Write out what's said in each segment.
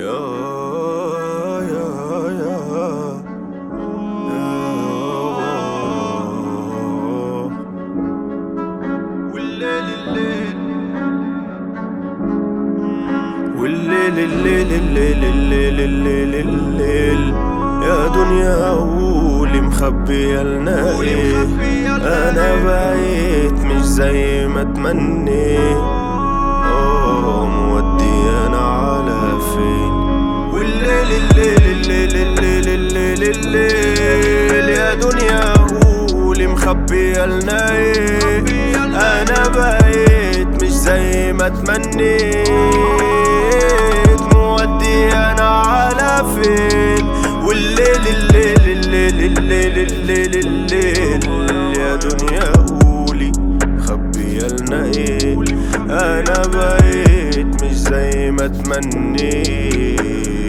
يا يا يا يا والليل الليل والليل الليل الليل الليل الليل الليل يا دنيا قولي مخبية لنا ايه انا بقيت مش زي ما اتمنيت اه مودي انا على فين والليل الليل الليل الليل الليل الليل يا دنيا قولي مخبية لنا ايه انا بقيت مش زي ما اتمنيت مودي انا على فين والليل الليل الليل الليل الليل الليل يا دنيا قولي خبي لنا ايه انا بقيت مش زي ما اتمنيت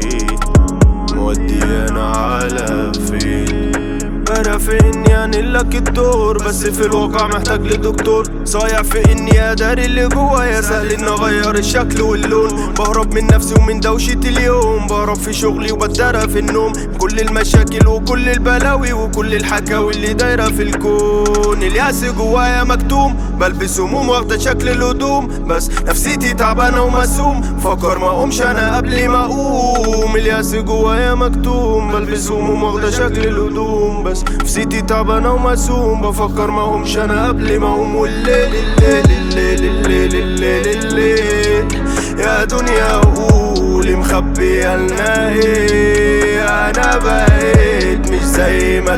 مودي انا على فين انا في اني انقل لك الدور بس في الواقع محتاج لدكتور صايع في اني اداري اللي جوايا سهل اني اغير الشكل واللون بهرب من نفسي ومن دوشة اليوم بهرب في شغلي وبتدرى في النوم كل المشاكل وكل البلاوي وكل الحكاوي اللي دايرة في الكون الياس جوايا مكتوم بلبس هموم واخدة شكل الهدوم بس نفسيتي تعبانة ومسوم فكر ما اقومش انا قبل ما اقوم الياس جوايا مكتوم بلبس هموم واخدة شكل الهدوم بس نفسيتي تعبانة ومسوم بفكر ما اقومش انا قبل ما اقوم والليل الليل الليل الليل الليل الليل يا دنيا قولي مخبية لنا ايه انا بقيت مش زي ما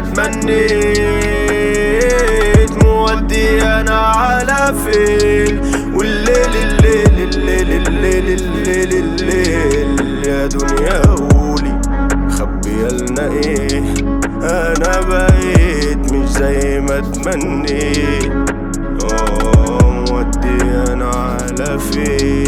اتمنيت مودي انا على فين والليل الليل الليل الليل الليل الليل يا دنيا قولي مخبية لنا ايه انا بقيت مش زي ما اتمنيت اه مودي انا على فين